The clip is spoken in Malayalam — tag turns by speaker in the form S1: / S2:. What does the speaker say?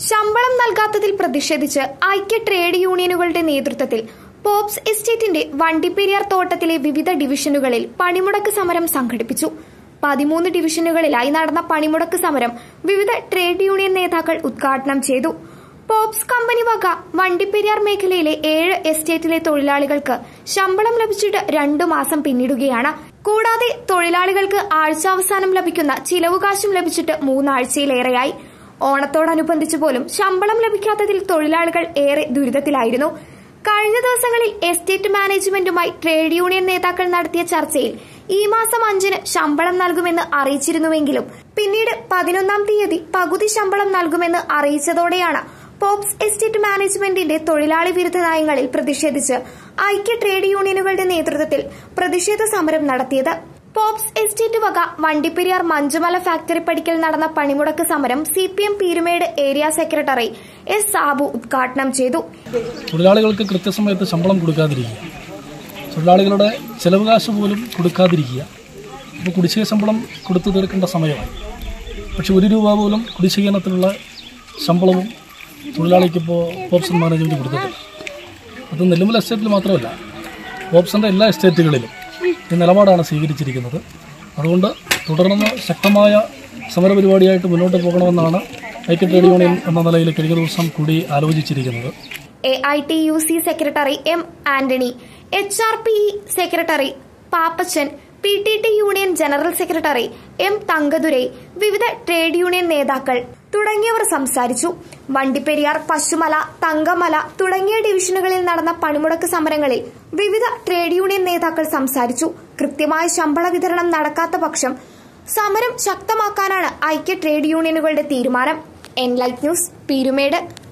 S1: ശമ്പളം നൽകാത്തതിൽ പ്രതിഷേധിച്ച് ഐക്യ ട്രേഡ് യൂണിയനുകളുടെ നേതൃത്വത്തിൽ പോപ്സ് എസ്റ്റേറ്റിന്റെ വണ്ടിപ്പെരിയാർ തോട്ടത്തിലെ വിവിധ ഡിവിഷനുകളിൽ പണിമുടക്ക് സമരം സംഘടിപ്പിച്ചു പതിമൂന്ന് ഡിവിഷനുകളിലായി നടന്ന പണിമുടക്ക് സമരം വിവിധ ട്രേഡ് യൂണിയൻ നേതാക്കൾ ഉദ്ഘാടനം ചെയ്തു പോപ്സ് കമ്പനി വക വണ്ടിപ്പെരിയാർ മേഖലയിലെ ഏഴ് എസ്റ്റേറ്റിലെ തൊഴിലാളികൾക്ക് ശമ്പളം ലഭിച്ചിട്ട് രണ്ടു മാസം പിന്നിടുകയാണ് കൂടാതെ തൊഴിലാളികൾക്ക് ആഴ്ചാവസാനം ലഭിക്കുന്ന ചിലവുകാശും ലഭിച്ചിട്ട് മൂന്നാഴ്ചയിലേറെയായി ഓണത്തോടനുബന്ധിച്ച് പോലും ശമ്പളം ലഭിക്കാത്തതിൽ തൊഴിലാളികൾ ഏറെ ദുരിതത്തിലായിരുന്നു കഴിഞ്ഞ ദിവസങ്ങളിൽ എസ്റ്റേറ്റ് മാനേജ്മെന്റുമായി ട്രേഡ് യൂണിയൻ നേതാക്കൾ നടത്തിയ ചർച്ചയിൽ ഈ മാസം അഞ്ചിന് ശമ്പളം നൽകുമെന്ന് അറിയിച്ചിരുന്നുവെങ്കിലും പിന്നീട് പതിനൊന്നാം തീയതി പകുതി ശമ്പളം നൽകുമെന്ന് അറിയിച്ചതോടെയാണ് പോപ്സ് എസ്റ്റേറ്റ് മാനേജ്മെന്റിന്റെ തൊഴിലാളി വിരുദ്ധ നയങ്ങളിൽ പ്രതിഷേധിച്ച് ഐക്യ ട്രേഡ് യൂണിയനുകളുടെ നേതൃത്വത്തിൽ പ്രതിഷേധ സമരം നടത്തിയത് പോപ്സ് എസ്റ്റേറ്റ് വക വണ്ടിപ്പെരിയാർ മഞ്ചുമല ഫാക്ടറി പടിക്കൽ നടന്ന പണിമുടക്ക് സമരം C P M Peerumedu area secretary S Sabu ഉദ്ഘാടനം ചെയ്തു
S2: തൊഴിലാളികൾക്ക് കൃത്യസമയത്ത് ശമ്പളം കൊടുക്കാതിരിക്കുക തൊഴിലാളികളുടെ ചെലവ് കാശ് പോലും കൊടുക്കാതിരിക്കുക ഇപ്പോൾ കുടിശ്ശിക ശമ്പളം കൊടുത്തു തീർക്കേണ്ട സമയമായി പക്ഷെ ഒരു രൂപ പോലും കുടിശ്ശിക ഇനത്തിലുള്ള ശമ്പളവും തൊഴിലാളിക്കിപ്പോൾ ഓപ്ഷൻ മാനേജ്മെൻറ്റ് കൊടുത്തിട്ടില്ല അത് നെല്ലുമല എസ്റ്റേറ്റിൽ മാത്രമല്ല ഓപ്ഷൻ്റെ എല്ലാ എസ്റ്റേറ്റുകളിലും ഈ നിലപാടാണ് സ്വീകരിച്ചിരിക്കുന്നത് അതുകൊണ്ട് തുടർന്ന് ശക്തമായ സമരപരിപാടിയായിട്ട് മുന്നോട്ട് പോകണമെന്നാണ് ഐക്യ ട്രേഡ് യൂണിയൻ എന്ന നിലയിൽ കഴിഞ്ഞ ദിവസം കൂടി ആലോചിച്ചിരിക്കുന്നത്
S1: A I T U C secretary M Antony H R P E secretary Pappachan P T T union general secretary M Thankathurai വിവിധ ട്രേഡ് യൂണിയൻ നേതാക്കൾ തുടങ്ങിയവർ സംസാരിച്ചു വണ്ടിപ്പെരിയാർ പശുമല തങ്കമല തുടങ്ങിയ ഡിവിഷനുകളിൽ നടന്ന പണിമുടക്ക് സമരങ്ങളിൽ വിവിധ ട്രേഡ് യൂണിയൻ നേതാക്കൾ സംസാരിച്ചു കൃത്യമായ ശമ്പള വിതരണം നടക്കാത്ത പക്ഷം സമരം ശക്തമാക്കാനാണ് ഐക്യ ട്രേഡ് യൂണിയനുകളുടെ തീരുമാനം എൻലൈറ്റ് ന്യൂസ് പീരുമേട്